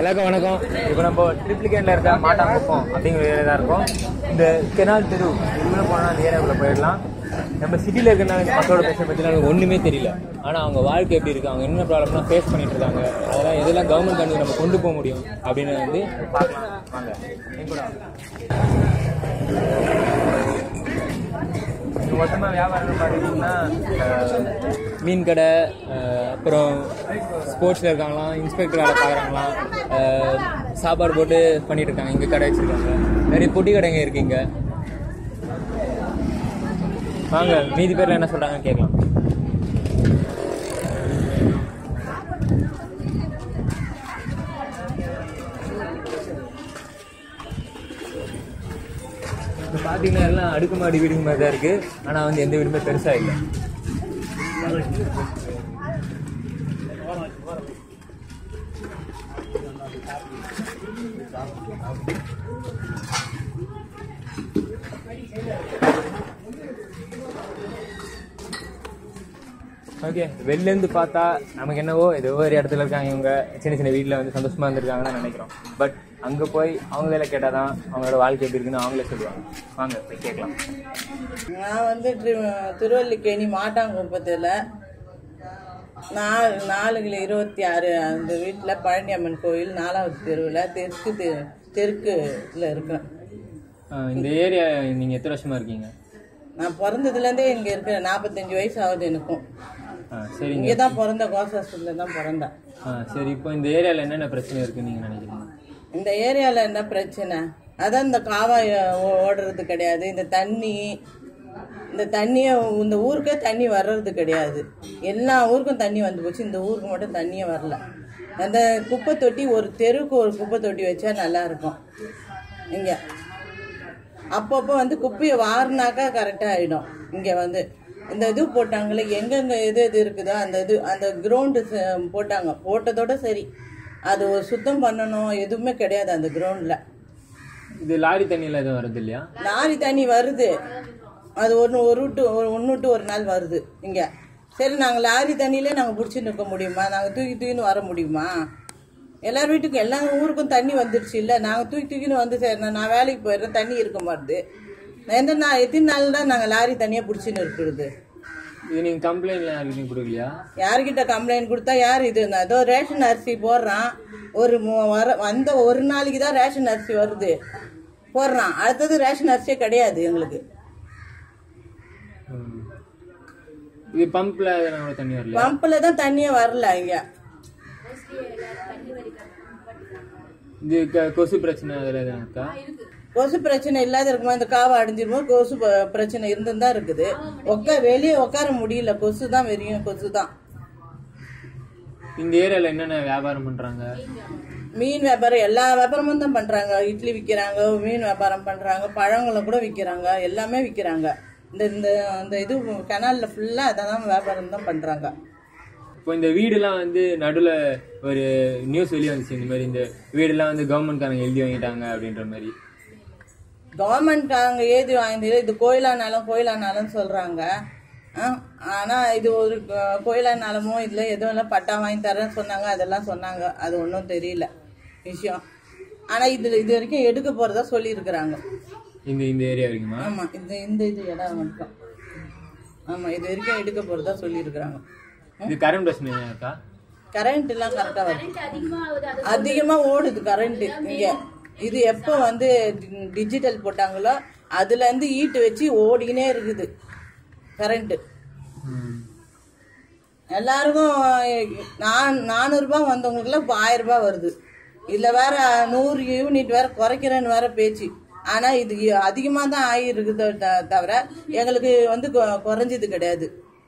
எல்லாருக்கும் வணக்கம் இப்போ நம்ம ட்ரிப்ளிகேட்ல இருக்க மாட்டாங்குப்பம் அப்படிங்கிற ஏரியா தான் இருக்கும் இந்த கெனால் தெரு இதுக்குள்ள போனால் அந்த ஏரியாவுக்குள்ள போயிடலாம் நம்ம சிட்டியில் இருக்கிறனால இந்த மக்களோட பிரச்சனை பற்றி எனக்கு ஒன்றுமே தெரியல ஆனால் அவங்க வாழ்க்கை எப்படி இருக்கு அவங்க என்ன ப்ராப்ளம்லாம் ஃபேஸ் பண்ணிட்டு இருக்காங்க அதெல்லாம் எதெல்லாம் கவர்மெண்ட் கண்டு நம்ம கொண்டு போக முடியும் அப்படின்னு வந்து பார்க்கலாம் வாங்க என் கூட வாங்க. இங்க மொத்தமா வியாபாரம் பார்த்தீங்கன்னா அஹ், மீன் கடை அஹ், அப்புறம் ஸ்போர்ட்ஸில் இருக்காங்களாம் இன்ஸ்பெக்டர் வேலை பார்க்குறாங்களாம் சாப்பாடு போட்டு பண்ணிட்டு இருக்காங்க இங்கே கடை வச்சிருக்காங்க நிறைய பொட்டி கடைங்க இருக்கு இங்க வாங்க மீதி பேர்ல என்ன சொல்றாங்கன்னு கேட்கலாம் இப்போ பார்த்தீங்கன்னா எல்லாம் அடுக்குமாடி வீடுங்க மாதிரி தான் இருக்கு ஆனால் வந்து எந்த வீடுமே பெருசா இல்லை ஓகே வெளிலேருந்து பார்த்தா நமக்கு என்னவோ ஏதோ ஒரு இடத்துல இருக்காங்க இவங்க சின்ன சின்ன வீட்டில் வந்து சந்தோஷமா இருந்திருக்காங்கன்னு நினைக்கிறோம் பட் அங்கே போய் அவங்கள கேட்டால் தான் அவங்களோட வாழ்க்கை எப்படி இருக்குன்னு அவங்களே சொல்லுவாங்க வாங்க போய் கேட்கலாம் நான் வந்து திரு- திருவல்லிக்கேணி மாட்டாங்குப்பத்தில் நாலு நாலு கிலோ இருபத்தி ஆறு அந்த வீட்டில் பழனியம்மன் கோயில் நாலாவது தெருவில் தெற்கு தெ- தெற்குல இருக்கேன் ஆஹ் இந்த ஏரியா நீங்கள் எத்தனை வருஷமா இருக்கீங்க நான் பிறந்ததுலேருந்தே இங்கே இருக்கிறேன் நாற்பத்தஞ்சு வயசு ஆகுது எனக்கும் ஆ சரிங்க இங்கே தான் பிறந்த கோஸ் ஹாஸ்பிட்டலில் தான் பிறந்தேன் ஆ சரி இப்போ இந்த ஏரியாவில் என்னென்ன பிரச்சனை இருக்குன்னு நீங்கள் நினைக்கிறீங்க இந்த ஏரியாவில் என்ன பிரச்சனை அதான் இந்த காவாய் ஓ- ஓடுறது கிடையாது இந்த தண்ணி இந்த தண்ணியை இந்த ஊருக்கே தண்ணி வர்றது கிடையாது எல்லா ஊருக்கும் தண்ணி வந்து போச்சு இந்த ஊருக்கு மட்டும் தண்ணியே வரல அந்த குப்பை தொட்டி ஒரு தெருவுக்கு ஒரு குப்பை தொட்டி வச்சா நல்லா இருக்கும் இங்கே அப்பப்போ வந்து குப்பையை வாரினாக்கா கரெக்டாக ஆகிடும் இங்கே வந்து இந்த இது போட்டாங்களே எங்கெங்கே எது எது இருக்குதோ அந்த இது அந்த கிரவுண்டு போட்டாங்க போட்டதோட சரி அது ஒரு சுத்தம் பண்ணணும் எதுவுமே கிடையாது அந்த கிரவுண்டில் இது லாரி தண்ணியில் எதுவும் வருது இல்லையா லாரி தண்ணி வருது அது ஒன்று ஒரு விட்டு ஒரு ஒன்று விட்டு ஒரு நாள் வருது இங்கே சரி நாங்கள் லாரி தண்ணியிலே நாங்கள் பிடிச்சி நிற்க முடியுமா நாங்கள் தூக்கி தூக்கின்னு வர முடியுமா எல்லார் வீட்டுக்கும் எல்லா ஊருக்கும் தண்ணி வந்துடுச்சு இல்லை நாங்கள் தூக்கி தூக்கின்னு வந்து சரி நான் நான் வேலைக்கு போயிடுறேன் தண்ணி இருக்க மாட்டுது நான் எந்த நான் எத்தனை நாள் தான் நாங்கள் லாரி தண்ணியாக பிடிச்சின்னு இருக்கிறது இது நீங்கள் கம்ப்ளைண்ட்லாம் யாருக்கும் கொடுக்கலையா யார்கிட்ட கம்ப்ளைண்ட் கொடுத்தா யார் இது ஏதோ ரேஷன் அரிசி போடுறான் ஒரு மு- வர வந்த ஒரு நாளைக்கு தான் ரேஷன் அரிசி வருது போடுறான் அடுத்தது ரேஷன் அரிசியே கிடையாது எங்களுக்கு ம். இது பம்பில் எதனா தண்ணி வரலையா பம்பில் தான் தண்ணியே வரல இங்க இது க- கொசு பிரச்சனை அதில் எதுவும் இருக்கா கொசு பிரச்சனை இல்லாத இருக்குமா இந்த காவை அடைஞ்சிருமோ கொசு ப- பிரச்சனை இருந்து தான் இருக்குது உட்கா வெளியே உட்கார முடியல கொசு தான் வெறியும் கொசு தான் இந்த ஏரியாவில் என்னென்ன வியாபாரம் பண்ணுறாங்க மீன் வியாபாரம் எல்லா வியாபாரமும் தான் பண்றாங்க இட்லி விற்கிறாங்க மீன் வியாபாரம் பண்றாங்க பழங்களை கூட விற்கிறாங்க எல்லாமே விற்கிறாங்க இந்த இந்த இந்த இது கனாலில் ஃபுல்லாக அதை தான் வியாபாரம் தான் பண்றாங்க இப்போ இந்த வீடுலாம் வந்து நடுவில் ஒரு நியூஸ் வெளியே வந்துச்சு இந்த மாதிரி இந்த வீடெல்லாம் வந்து கவர்மெண்ட்காரங்க எழுதி வாங்கிட்டாங்க அப்படின்ற மாதிரி கவர்மெண்ட்காரங்க ஏதி வாங்கிட்டு இது கோயிலானாலும் கோயிலானாலும் சொல்றாங்க ஆ, ஆனா இது ஒரு கோ- கோயிலானாலுமோ இல்லை எதுவும் இல்லை பட்டா வாங்கி தரேன்னு சொன்னாங்க அதெல்லாம் சொன்னாங்க அது ஒன்றும் தெரியல விஷயம் ஆனா இது இது வரைக்கும் எடுக்க போறதா சொல்லியிருக்கிறாங்க இந்த இந்த ஏரியா வரைக்குமா ஆமா இந்த இந்த இது இடம் மட்டும் ஆமா இது வரைக்கும் எடுக்க போறதா சொல்லியிருக்கிறாங்க இது கரண்ட் பிரச்சனை எதுவும் இருக்கா கரண்ட் எல்லாம் கரெக்டா வருது அதிகமா ஓடுது கரண்ட் இங்க இது எப்போ வந்து டி- டிஜிட்டல் போட்டாங்களோ அதுல இருந்து ஈட்டு வச்சு ஓடிக்கினே இருக்குது கரண்ட் ம். எல்லாருக்கும் நான் நானூறுபா வந்தவங்களுக்குலாம் இப்போ ஆயிரம் ரூபாய் வருது இதில் வேற நூறு யூனிட் வேற குறைக்கிறேன்னு வேற பேச்சு ஆனால் இது அதிகமாக தான் ஆகிருக்குது த- தவிர எங்களுக்கு வந்து கொ- குறைஞ்சது கிடையாது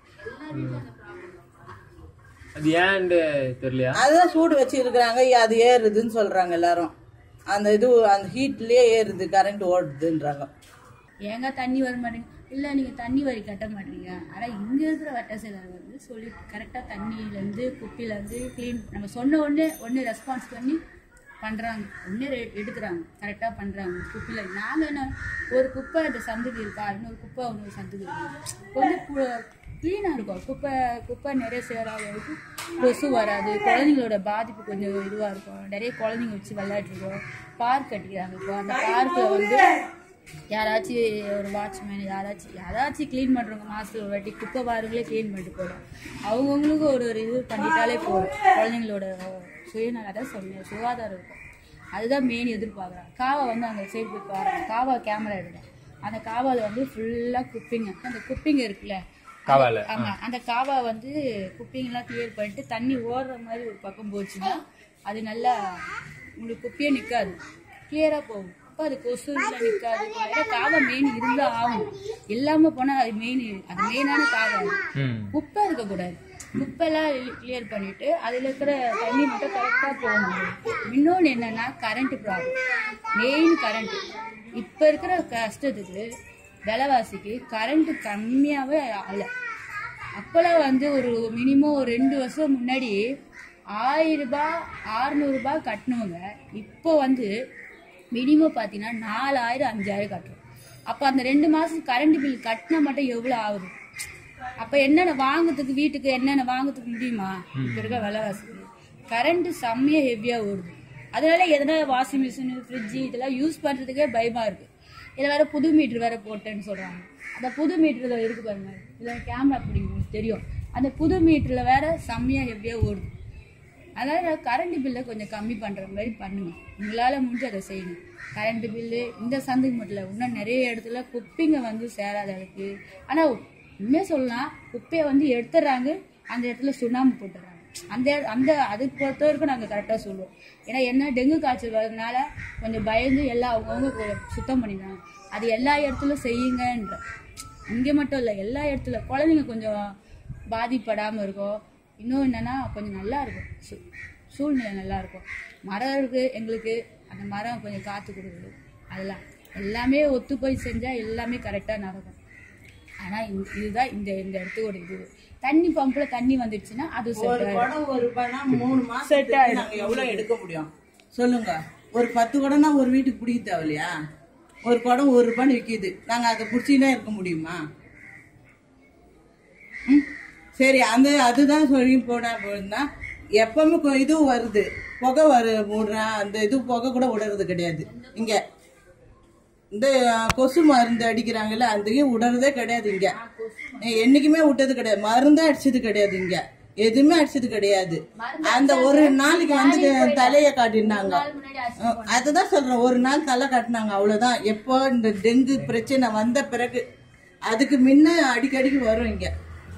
அது ஏன்னு தெரியலையா அதுதான் சூடு வச்சு இருக்கிறாங்க அது ஏறுதுன்னு சொல்றாங்க எல்லாரும் அந்த இது அந்த ஹீட்லயே ஏறுது கரண்ட் ஓடுதுன்றாங்க ஏங்க தண்ணி வர மாட்டேங்குது இல்லை நீங்கள் தண்ணி வரி கட்ட மாட்டீங்க ஆனால் இங்கே இருக்கிற வட்ட செயலர் வந்து சொல்லி கரெக்டாக தண்ணியிலேருந்து குப்பிலேருந்து க்ளீன் நம்ம சொன்ன உடனே உடனே ரெஸ்பான்ஸ் பண்ணி பண்ணுறாங்க உடனே ரெ- எடுக்கிறாங்க கரெக்டாக பண்ணுறாங்க குப்பியில் நாங்கள் என்ன ஒரு குப்பை அந்த சந்துக்கு இருக்கா இன்னொரு குப்பை இன்னொரு சந்துக்கு இருக்கு கொஞ்சம் க்ளீனாக இருக்கும் குப்பை குப்பை நிறைய சேராத இருக்கும் கொசு வராது குழந்தைங்களோட பாதிப்பு கொஞ்சம் இதுவாக இருக்கும் நிறைய குழந்தைங்க வச்சு விளையாட்டுருக்கோம் பார்க் கட்டிக்கிறாங்க இப்போ அந்த பார்க்கில் வந்து யாராச்சும் ஒரு வாட்ச்மேன் யாராச்சும் யாராச்சும் க்ளீன் பண்ணுறவங்க மாதத்தில் ஒரு வாட்டி குப்பை பாருங்களே க்ளீன் பண்ணிட்டு போகிறோம் அவங்கவுங்களுக்கு ஒரு ஒரு இது பண்ணிட்டாலே போதும் குழந்தைங்களோட சுயநலம் அதான் சொன்னேன் சுகாதாரம் இருக்கும் அதுதான் மெயின் எதிர்பார்க்குறாங்க காவா வந்து அங்கே சைடு போய் பாருங்க காவா கேமரா எடுக்கும் அந்த காவாவில் வந்து ஃபுல்லாக குப்பிங்க அந்த குப்பிங்க இருக்குல்ல காவால ஆமா அந்த காவா வந்து குப்பிங்கெல்லாம் கிளியர் பண்ணிட்டு தண்ணி ஓடுற மாதிரி ஒரு பக்கம் போச்சுன்னா அது நல்லா உங்களுக்கு குப்பியே நிற்காது கிளியராக போகும் அப்போ அது கொசு இல்லை நிற்காது ஏன்னா காவா மெயின் இருந்தால் ஆகும் இல்லாமல் போனால் அது மெயின் அது மெயினான காவா அது. ம் குப்பை இருக்கக்கூடாது குப்பைலாம் கிளியர் பண்ணிட்டு அதில் இருக்கிற தண்ணி மட்டும் கரெக்டாக போகணும் இன்னொன்று என்னன்னா கரண்ட் ப்ராப்ளம் மெயின் கரண்ட் இப்போ இருக்கிற கஷ்டத்துக்கு விலைவாசிக்கு கரண்ட் கம்மியாகவே ஆகல அப்போல்லாம் வந்து ஒரு மினிமம் ஒரு ரெண்டு வருஷம் முன்னாடி ஆயிரம் ரூபாய் அறுநூறுபா கட்டினவங்க இப்போ வந்து மினிமம் பார்த்தீங்கன்னா நாலாயிரம் அஞ்சாயிரம் கட்டுறோம் அப்போ அந்த ரெண்டு மாதம் கரண்ட் பில் கட்டினா மட்டும் எவ்வளோ ஆகுது அப்போ என்னென்ன வாங்குறதுக்கு வீட்டுக்கு என்னென்ன வாங்குறதுக்கு முடியுமா இப்போ இருக்க விலைவாசிக்கு கரண்ட் செம்மையாக ஹெவியாக ஓடுது அதனால எதனா வாஷிங் மிஷின் ஃப்ரிட்ஜு இதெல்லாம் யூஸ் பண்ணுறதுக்கே பயமாக இருக்குது இதில் வேற புது மீட்ரு வேற போட்டேன்னு சொல்கிறாங்க அந்த புது மீட்டரில் இருக்கு பாருங்க இதில் கேமரா பிடிக்கும் உங்களுக்கு தெரியும் அந்த புது மீட்டரில் வேற செம்மையாக ஹெவியாக ஓடுது அதனால் கரண்ட் பில்லை கொஞ்சம் கம்மி பண்ணுற மாதிரி பண்ணுங்க உங்களால் முடிஞ்சு அதை செய்யுங்க கரண்ட் பில்லு இந்த சந்தைக்கு மட்டும் இல்லை இன்னும் நிறைய இடத்துல குப்பைங்க வந்து சேராத அளவுக்கு ஆனால் உண்மையாக சொல்லலாம் குப்பையை வந்து எடுத்துடுறாங்க அந்த இடத்துல சுண்ணாம்பு போட்டுடுறாங்க அந்த அந்த அதுக்கு பொறுத்த வரைக்கும் நாங்கள் கரெக்டாக சொல்லுவோம் ஏன்னா என்ன டெங்கு காய்ச்சல் வரதுனால கொஞ்சம் பயந்து எல்லாம் அவங்கவுங்க கொஞ்சம் சுத்தம் பண்ணிடுறாங்க அது எல்லா இடத்துலையும் செய்யுங்கன்ற இங்கே மட்டும் இல்லை எல்லா இடத்துல குழந்தைங்க கொஞ்சம் பாதிப்படாமல் இருக்கும் இன்னும் என்னன்னா கொஞ்சம் நல்லா இருக்கும் சூ சூழ்நிலை நல்லா இருக்கும் மரம் இருக்கு எங்களுக்கு அந்த மரம் கொஞ்சம் காற்று கொடுக்குது அதெல்லாம் எல்லாமே ஒத்து போய் செஞ்சால் எல்லாமே கரெக்டாக நடக்கும் ஆனால் இதுதான் இந்த இந்த இடத்தோட இது தண்ணி பம்பில் தண்ணி வந்துடுச்சுன்னா அது ஒரு செட் ஆகிடும் குடம் ஒரு ரூபாய்னா மூணு மாசத்துக்கு நாங்க எவ்வளவு எடுக்க முடியும் சொல்லுங்க ஒரு பத்து குடம்னா ஒரு வீட்டுக்கு பிடிக்க தேவையில்லையா ஒரு குடம் ஒரு ரூபான்னு விற்கிது நாங்க அதை பிடிச்சிக்கிட்டே இருக்க முடியுமா ம்? சரி அந்த அதுதான் சொல்லி போனா போனா எப்பவுமே கொ- இது வருது புகை வரு விடுறேன் அந்த இது புகை கூட விடுறது கிடையாது இங்க இந்த அஹ், கொசு மருந்து அடிக்கிறாங்கல்ல அதையும் விடுறதே கிடையாது இங்க என்னைக்குமே விட்டது கிடையாது மருந்தே அடிச்சது கிடையாது இங்க எதுவுமே அடிச்சது கிடையாது அந்த ஒரு நாளைக்கு வந்து தலைய காட்டினாங்க அஹ், அதுதான் சொல்றேன் ஒரு நாள் தலை காட்டினாங்க அவ்வளவுதான் எப்போ இந்த டெங்கு பிரச்சனை வந்த பிறகு அதுக்கு முன்ன அடிக்கடிக்கு வரும் இங்க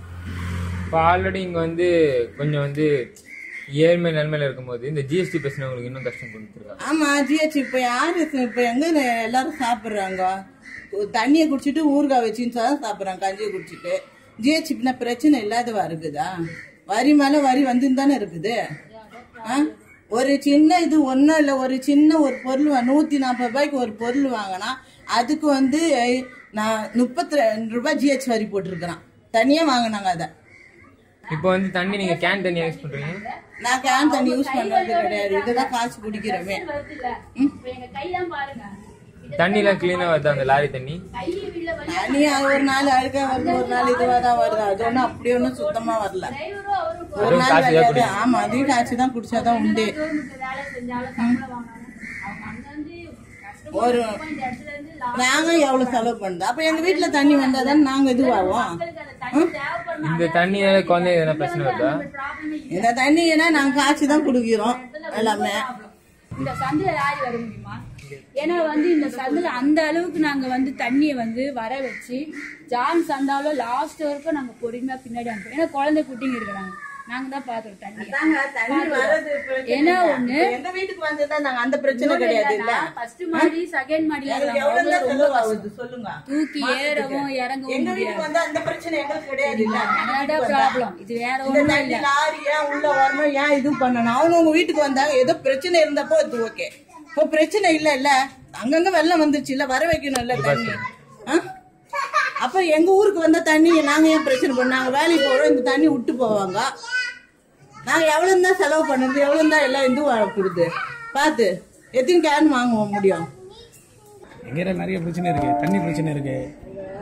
இப்போ ஆல்ரெடி இங்கே வந்து கொஞ்சம் வந்து ஏழ்மை நிலைமையில இருக்கும்போது இந்த ஜிஎஸ்டி பிரச்சனை உங்களுக்கு இன்னும் கஷ்டம் கொடுத்துருக்காங்க ஆமா ஜிஹெச் இப்ப யாரு இப்ப எங்க நெ- எல்லாரும் சாப்பிடுறாங்க தண்ணியை குடிச்சிட்டு ஊறுகாய் வச்சுன்னு தான் சாப்பிடுறாங்க கஞ்சியை குடிச்சிட்டு ஜிஹெச் இப்ப பிரச்சனை இல்லாதவா இருக்குதா வரி மேல வரி வந்து தானே இருக்குது ஆ? ஒரு சின்ன இது ஒன்றும் இல்லை ஒரு சின்ன ஒரு பொருள் வா- நூத்தி நாற்பது ரூபாய்க்கு ஒரு பொருள் வாங்கினா அதுக்கு வந்து ஐ- நான் முப்பத்தி ரெண்டு ரூபாய் ஜிஹெச் வரி போட்டிருக்கிறான் தனியா வாங்கினாங்க அதை இப்போ வந்து தண்ணி நீங்க கேன் தண்ணி யூஸ் பண்றீங்க நான் கேன் தண்ணி யூஸ் பண்றது கிடையாது இதுதான் காசு குடிக்கிறவே வருதுல்ல இப்போ எங்கள் கையெல்லாம் பாருங்க தண்ணி எல்லாம் கிளீனா வருது அந்த லாரி தண்ணி கை வீட்டில் வந்து தண்ணி அது ஒரு நாள் அழுக்கா வருது ஒரு நாள் இதுவா தான் வருது அது ஒன்றும் அப்படி ஒன்றும் சுத்தமா வரல டிரைவரும் அவரும் ஒரு நாள் விளையாடு ஆமா அதையும் காய்ச்சி தான் குடிச்சாதான் உண்டு கவர்மெண்ட் வேலை செஞ்சாலும் சம்பளம் வாங்கினாலும் அவங்க அங்கேருந்து கஷ்டப்பட்டு ஒரு இந்த இடத்துல இருந்து லா- நாங்க எவ்வளவு செலவு பண்ணுது அப்ப எங்க வீட்டுல தண்ணி வந்தாதான் நாங்க இதுவாகும் மக்களுக்கு அந்த தண்ணி தேவைப்படணும் இந்த தண்ணியால குழந்தைங்க எதனா பிரச்சனை வருதா ப்ராப்ளமே இந்த தண்ணி ஏன்னா நாங்க காய்ச்சி தான் குடிக்கிறோம் எல்லாமே இந்த சந்தில லாரி வர முடியுமா ஏன்னா வந்து இந்த சந்தில அந்த அளவுக்கு நாங்க வந்து தண்ணியை வந்து வர வச்சு ஜான் சந்தாவில லாஸ்ட் வரைக்கும் நாங்க பொறுமையா பின்னாடி அனுப்புறோம் ஏன்னா குழந்தை குட்டிங்க இருக்கிறாங்க நாங்க தான் பாத்துறோம் தண்ணி தண்ணி வர்றது பிரச்சனை ஏன்னா இல்ல. ஒண்ணு எங்க வீட்டுக்கு வந்ததா நாங்க அந்த பிரச்சனை கிடையாது இல்ல ஃபர்ஸ்ட் மாடி செகண்ட் மாடி எங்களுக்கு எவ்வளவு தான் செலவு ஆகுது சொல்லுங்க தூக்கி ஏறவும் இறங்கவும் எங்க வீட்டுக்கு வந்தா அந்த பிரச்சனை எங்களுக்கு கிடையாது இல்ல அதனால ப்ராப்ளம் இது வேற இந்த ஒண்ணும் தண்ணி லாரி ஏன் உள்ள வரணும் ஏன் இது பண்ணணும் அவங்க உங்க வீட்டுக்கு வந்தாங்க ஏதோ பிரச்சனை இருந்தப்போ இது ஓகே இப்போ பிரச்சனை இல்ல இல்ல அங்கங்க வெள்ளம் வந்துருச்சு இல்ல வர வைக்கணும் இல்ல தண்ணி ஆ? அப்ப எங்க ஊருக்கு வந்தா தண்ணி நாங்க ஏன் பிரச்சனை பண்ணோம் நாங்க வேலைக்கு போறோம் இந்த தண்ணி விட்டு போவாங்க நாங்க எவ்வளவு தான் செலவு பண்ணுறது எவ்வளவு தான் எல்லாம் இது கொடுது பார்த்து எத்தனை கேன் வாங்க முடியும் எங்கேயா நிறைய பிரச்சனை இருக்கு தண்ணி பிரச்சனை இருக்கு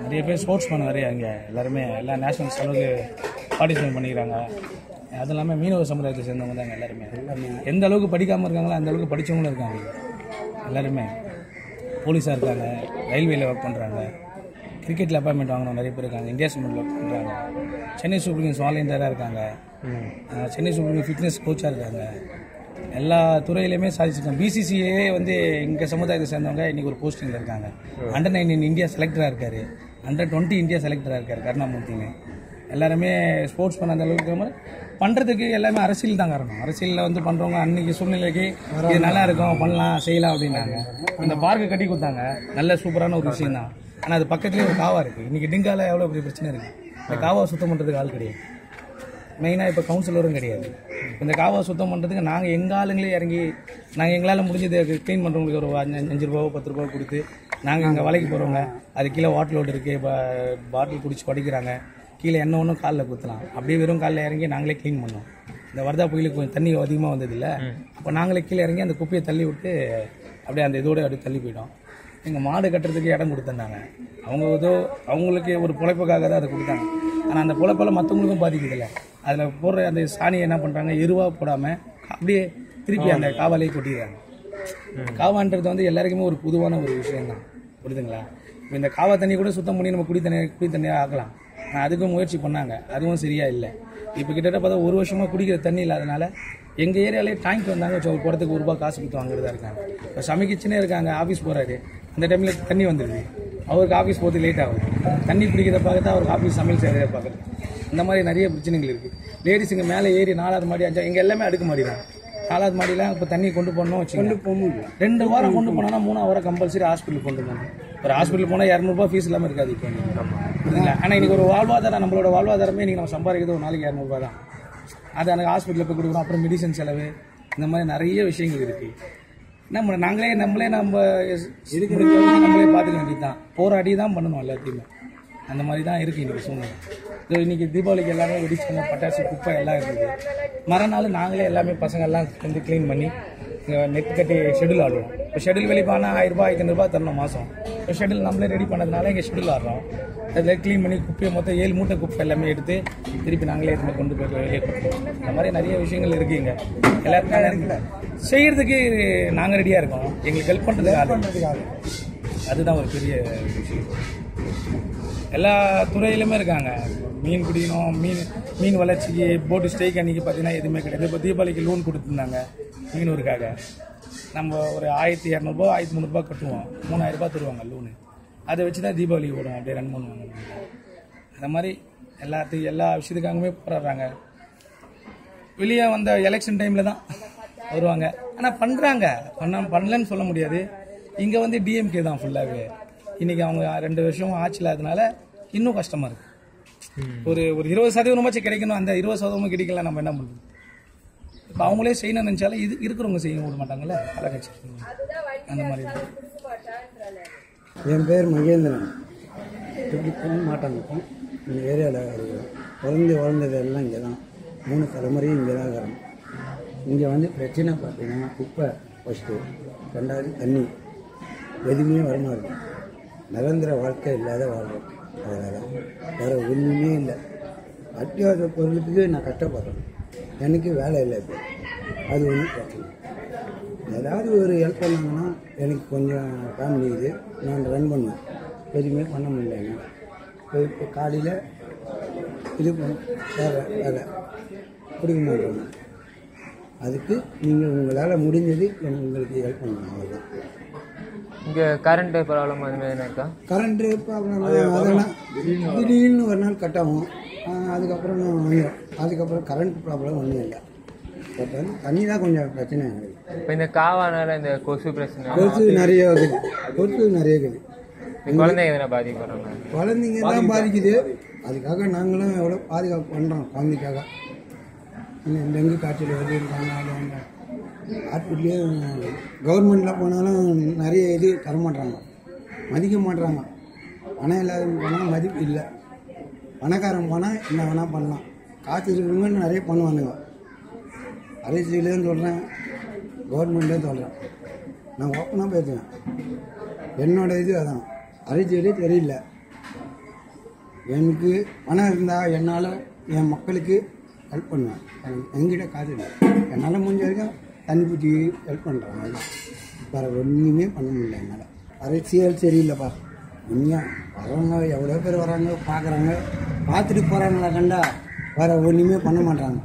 நிறைய பேர் ஸ்போர்ட்ஸ் மேன் நிறைய இங்கே எல்லாருமே எல்லா நேஷனல்ஸ் அளவுக்கு பார்ட்டிசிபேட் பண்ணிக்கிறாங்க அது இல்லாமல் மீனவ சமுதாயத்தை சேர்ந்தவங்க தான் எல்லாருமே எந்த அளவுக்கு படிக்காமல் இருக்காங்களோ அந்த அளவுக்கு படித்தவங்களும் இருக்காங்க எல்லாருமே போலீஸாக இருக்காங்க ரயில்வேல ஒர்க் பண்ணுறாங்க கிரிக்கெட்டில் அப்பாயின்மெண்ட் வாங்கினவங்க நிறைய பேர் இருக்காங்க இந்தியா சிமெண்ட்டில் ஒர்க் பண்ணுறாங்க சென்னை சூப்பர் கிங்ஸ் வாலண்டியராக இருக்காங்க அஹ் சென்னை சூப்பர் கிங்ஸ் ஃபிட்னஸ் கோச்சாக இருக்காங்க எல்லா துறையிலையுமே சாதிச்சிருக்காங்க பிசிசிஏ வந்து எங்கள் சமுதாயத்தை சேர்ந்தவங்க இன்னைக்கு ஒரு போஸ்டிங்கில் இருக்காங்க அண்டர் நைன்டீன் இந்தியா செலக்டராக இருக்காரு அண்டர் டுவெண்ட்டி இந்தியா செலக்டராக இருக்காரு கருணாமூர்த்திங்க எல்லாருமே ஸ்போர்ட்ஸ் பண்ண அந்த அளவுக்கு மாதிரி பண்ணுறதுக்கு எல்லாமே அரசியல் தான் காரணம் அரசியலில் வந்து பண்ணுறவங்க அன்னைக்கு சூழ்நிலைக்கு இது நல்லா இருக்கும் பண்ணலாம் செய்யலாம் அப்படின்னாங்க அந்த பார்க்கை கட்டி கொடுத்தாங்க நல்ல சூப்பரான ஒரு விஷயம் தான் ஆனால் அது பக்கத்துலேயே ஒரு காவா இருக்குது இன்றைக்கி டிங்கால எவ்வளோ பெரிய பிரச்சனை இருக்குது இந்த காவாவை சுத்தம் பண்ணுறதுக்கு ஆள் கிடையாது மெயினாக இப்போ கவுன்சிலரும் கிடையாது இந்த காவா சுத்தம் பண்ணுறதுக்கு நாங்கள் எங்கள் ஆளுங்களே இறங்கி நாங்கள் எங்களால் முடிஞ்சதை க்ளீன் பண்ணுறவங்களுக்கு ஒரு அஞ்சு அஞ்சு ரூபாவோ பத்து ரூபாவோ கொடுத்து நாங்கள் இங்கே வேலைக்கு போகிறவங்க அது கீழே வாட்டர் லோடு இருக்குது பாட்டில் குடிச்சு படிக்கிறாங்க கீழே என்ன ஒன்றும் காலில் குத்தலாம் அப்படியே வெறும் காலில் இறங்கி நாங்களே க்ளீன் பண்ணோம் இந்த வரதா புயலுக்கு கொஞ்சம் தண்ணி அதிகமாக வந்ததில்ல அப்போ நாங்களே கீழே இறங்கி அந்த குப்பையை தள்ளி விட்டு அப்படியே அந்த இதோட அப்படியே தள்ளி போயிட்டோம் எங்கள் மாடு கட்டுறதுக்கு இடம் கொடுத்துருந்தாங்க அவங்க ஏதோ அவங்களுக்கு ஒரு பொழைப்புக்காக தான் அதை கொடுத்தாங்க ஆனால் அந்த பொழைப்பெல்லாம் மற்றவங்களுக்கும் பாதிக்குதில்ல அதில் போடுற அந்த சாணியை என்ன பண்ணுறாங்க எருவாக போடாமல் அப்படியே திருப்பி அந்த காவாலே கொட்டிடுறாங்க காவான்றது வந்து எல்லாருக்குமே ஒரு பொதுவான ஒரு விஷயம் தான் புரியுதுங்களா இப்போ இந்த காவா தண்ணி கூட சுத்தம் பண்ணி நம்ம குடி தண்ணி குடி தண்ணியாக ஆக்கலாம் ஆனால் அதுக்கும் முயற்சி பண்ணாங்க அதுவும் சரியா இல்லை இப்போ கிட்டத்தட்ட பார்த்தா ஒரு வருஷமாக குடிக்கிற தண்ணி இல்லாதனால எங்கள் ஏரியாலே டேங்க் வந்தாங்க வச்சா ஒரு குடத்துக்கு ஒரு ரூபாய் காசு கொடுத்து வாங்குறதா இருக்காங்க இப்போ சமைக்கிச்சுனே இருக்காங்க ஆஃபீஸ் போகிறாரு அந்த டைமில் தண்ணி வந்துடுது அவருக்கு ஆஃபீஸ் போகிறது லேட் ஆகுது தண்ணி பிடிக்கிறத பார்க்கறது அவருக்கு ஆஃபீஸ் சமையல் செய்கிறத பார்க்குறது இந்த மாதிரி நிறைய பிரச்சனைகள் இருக்குது லேடிஸ் இங்கே மேலே ஏறி நாலாவது மாடி அஞ்சா இங்கே எல்லாமே அடுக்கு மாடி தான் நாலாவது மாடியில் இப்போ தண்ணி கொண்டு போகணும் வச்சுக்கோங்க ரெண்டு வாரம் கொண்டு போனோம்னா மூணாவது வாரம் கம்பல்சரி ஹாஸ்பிட்டல் கொண்டு போகணும் ஒரு ஹாஸ்பிட்டல் போனால் இரநூறுபா ஃபீஸ் இல்லாமல் இருக்காது இப்போ புரியுதுங்களா ஆனால் இன்னைக்கு ஒரு வாழ்வாதாரம் நம்மளோட வாழ்வாதாரமே இன்னைக்கு நம்ம சம்பாதிக்கிறது ஒரு நாளைக்கு இரநூறுபா தான் அது எனக்கு ஹாஸ்பிட்டலில் போய் கொடுக்கணும் அப்புறம் மெடிசன் செலவு இந்த மாதிரி நிறைய விஷயங்கள் இருக்குது நம்ம நாங்களே நம்மளே நம்ம இதுக்கு நம்மளே பார்த்துக்க வேண்டியது தான் போராடி தான் பண்ணணும் எல்லாத்தையுமே அந்த மாதிரி தான் இருக்குது இன்னைக்கு சூழ்நிலை இதோ இன்னைக்கு தீபாவளிக்கு எல்லாமே வெடிச்சாங்க பட்டாசு குப்பை எல்லாம் இருக்குது மறுநாள் நாங்களே எல்லாமே பசங்க எல்லாம் வந்து க்ளீன் பண்ணி இங்கே நெட் கட்டி ஷெடியூல் ஆடுவோம் இப்போ ஷெடியூல் வெளியே போனால் ஆயிரம் ரூபாய் ஆயிரத்தி ரூபாய் தரணும் மாதம் இப்போ ஷெடியூல் நம்மளே ரெடி பண்ணதுனால இங்கே ஷெடியூல் ஆடுறோம் அதில் க்ளீன் பண்ணி குப்பையை மொத்தம் ஏழு மூட்டை குப்பை எல்லாமே எடுத்து திருப்பி நாங்களே எடுத்து கொண்டு போய் வெளியே கொடுப்போம் இந்த மாதிரி நிறைய விஷயங்கள் இருக்குது இங்கே எல்லாருக்கும் செய்யறதுக்கு நாங்கள் ரெடியாக இருக்கோம் எங்களுக்கு ஹெல்ப் பண்ணுறதுக்கு ஆள் அதுதான் ஒரு பெரிய விஷயம் எல்லா துறையிலுமே இருக்காங்க மீன் பிடிக்கணும் மீன் மீன் வளர்ச்சிக்கு போட்டு ஸ்டேக் அன்னைக்கு பார்த்தீங்கன்னா எதுவுமே கிடையாது இப்போ தீபாவளிக்கு லோன் கொடுத்துருந்தாங்க மீனூருக்காக நம்ம ஒரு ஆயிரத்தி இரநூறுபா ஆயிரத்தி முந்நூறுபா கட்டுவோம் மூணாயிரம் ரூபாய் தருவாங்க லோனு அதை வச்சு தான் தீபாவளி ஓடும் அப்படியே ரன் பண்ணுவாங்க அந்த மாதிரி எல்லாத்துக்கும் எல்லா விஷயத்துக்காகவுமே போராடுறாங்க வெளியே வந்த எலெக்ஷன் டைமில் தான் வருவாங்க ஆனால் பண்ணுறாங்க பண்ண பண்ணலன்னு சொல்ல முடியாது இங்கே வந்து டிஎம்கே தான் ஃபுல்லாகவே இன்னைக்கு அவங்க ரெண்டு வருஷம் ஆட்சியில் அதனால இன்னும் கஷ்டமாக இருக்கு ஒரு ஒரு இருபது சதவீதமாச்சும் கிடைக்கணும் அந்த இருபது சதவீதமும் கிடைக்கல நம்ம என்ன பண்ணுறது இப்போ அவங்களே செய்யணும்னு நினச்சாலும் இது இருக்கிறவங்க செய்ய விட மாட்டாங்கல்ல பல கட்சி அந்த மாதிரி இருக்கு. என் பேர் மகேந்திரன் இப்படிக்கும் மாட்டாங்க இந்த ஏரியாவில் இருக்கிறோம் பிறந்து வளர்ந்தது எல்லாம் இங்கே தான் மூணு தலைமுறையும் இங்கே தான் இருக்கிறோம் இங்கே வந்து பிரச்சனை பார்த்தீங்கன்னா குப்பை ஃபஸ்ட்டு ரெண்டாவது தண்ணி எதுவுமே வரமாட்டேது நிரந்தர வாழ்க்கை இல்லாத வாழ்றோம் அதனால் வேறு ஒன்றுமே இல்லை அத்தியாவசிய பொருளுக்கு நான் கஷ்டப்படுறேன் எனக்கு வேலை இல்லை இப்போ அது ஒன்றும் பிரச்சனை ஏதாவது ஒரு ஹெல்ப் பண்ணாங்கன்னா எனக்கு கொஞ்சம் ஃபேமிலி இது நான் ரன் பண்ணுவேன் எதுவுமே பண்ண முடியலைங்க இப்போ இப்போ காலையில் இது பண்ண வேலை வேலை பிடிக்க மாட்டோங்க அதுக்கு நீங்கள் உங்களால் முடிஞ்சது எனக்கு உங்களுக்கு ஹெல்ப் பண்ணணும் அவ்வளோதான் இங்கே கரண்ட் ப்ராப்ளம் அது மாதிரி என்ன இருக்கா கரண்ட்டு ப்ராப்ளம் அதெல்லாம் திடீர்னு ஒரு நாள் கட் ஆகும் ஆஹ் அதுக்கப்புறம் வந்துடும் அதுக்கப்புறம் கரண்ட் ப்ராப்ளம் ஒன்றும் இல்லை பட் வந்து தண்ணி தான் கொஞ்சம் பிரச்சனை எங்களுக்கு இப்போ இந்த காவானால இந்த கொசு பிரச்சனை கொசு நிறைய இருக்குது கொசு நிறைய இருக்குது இந்த குழந்தைங்க எதனா பாதிக்கப்படுறாங்க குழந்தைங்க தான் பாதிக்குது அதுக்காக நாங்களும் எவ்வளோ பாதுகாப்பு பண்ணுறோம் குழந்தைக்காக இந்த டெங்கு காய்ச்சல் வருதுன்றாங்க அது வந்து ஹாஸ்பிட்டலையும் கவர்மெண்ட்டில் போனாலும் நிறைய இது தர மாட்றாங்க மதிக்க மாட்றாங்க பணம் இல்லாதவங்க போனால் மதிப்பு இல்லை பணக்காரன் போனால் என்ன வேணால் பண்ணலாம் காசு இருக்கிறவங்க நிறைய பண்ணுவானுங்க அரசியலேயும் சொல்கிறேன் கவர்மெண்ட்லேயும் சொல்கிறேன் நான் ஓப்பனாக பேசுவேன் என்னோட இது அதான் அரசியலே தெரியல எனக்கு பணம் இருந்தால் என்னால் என் மக்களுக்கு ஹெல்ப் பண்ணுவேன் எனக்கு என்கிட்ட காசு இல்லை என்னால் முடிஞ்ச வரைக்கும் தண்ணி பிடிச்சி ஹெல்ப் பண்ணுறேன் அவ்வளோதான் வேறு ஒன்றுமே பண்ண முடியல என்னால் அரசியல் சரியில்லைப்பா உண்மையாக வரவங்க எவ்வளோ பேர் வராங்க பார்க்குறாங்க பார்த்துட்டு போகிறாங்களா கண்டா வேறு ஒன்றுமே பண்ண மாட்டாங்க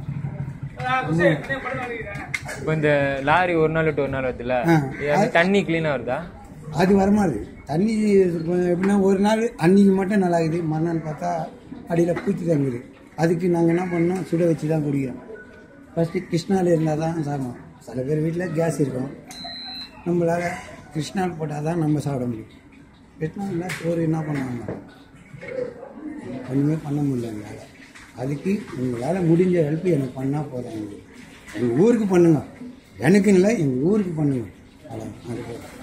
இப்போ இந்த லாரி ஒரு நாள் விட்டு ஒரு நாள் வருதுல்ல ஆ. இது வந்து தண்ணி க்ளீனாக வருதா அது வரமாது தண்ணி இப்போ எப்படின்னா ஒரு நாள் அன்னைக்கு மட்டும் நல்லா இருக்குது மறுநாள் பார்த்தா அடியில் பூச்சி தங்குது அதுக்கு நாங்கள் என்ன பண்ணோம் சுட வச்சு தான் குடிக்கிறோம் ஃபஸ்ட்டு கிருஷ்ணாவில் இருந்தால் தான் சாப்பிடும் சில பேர் வீட்டில் கேஸ் இருக்கும் நம்மளால் கிருஷ்ணால் போட்டால் தான் நம்ம சாப்பிட முடியும் கிருஷ்ணாவில் சோறு என்ன பண்ணுவாங்க ஒன்றுமே பண்ண முடியல எங்களால் அதுக்கு உங்களால் முடிஞ்ச ஹெல்ப் எனக்கு பண்ணால் போதும் எங்களுக்கு எங்கள் ஊருக்கு பண்ணுங்க எனக்குன்னு இல்லை எங்கள் ஊருக்கு பண்ணுங்க அவ்வளோ அது போதும்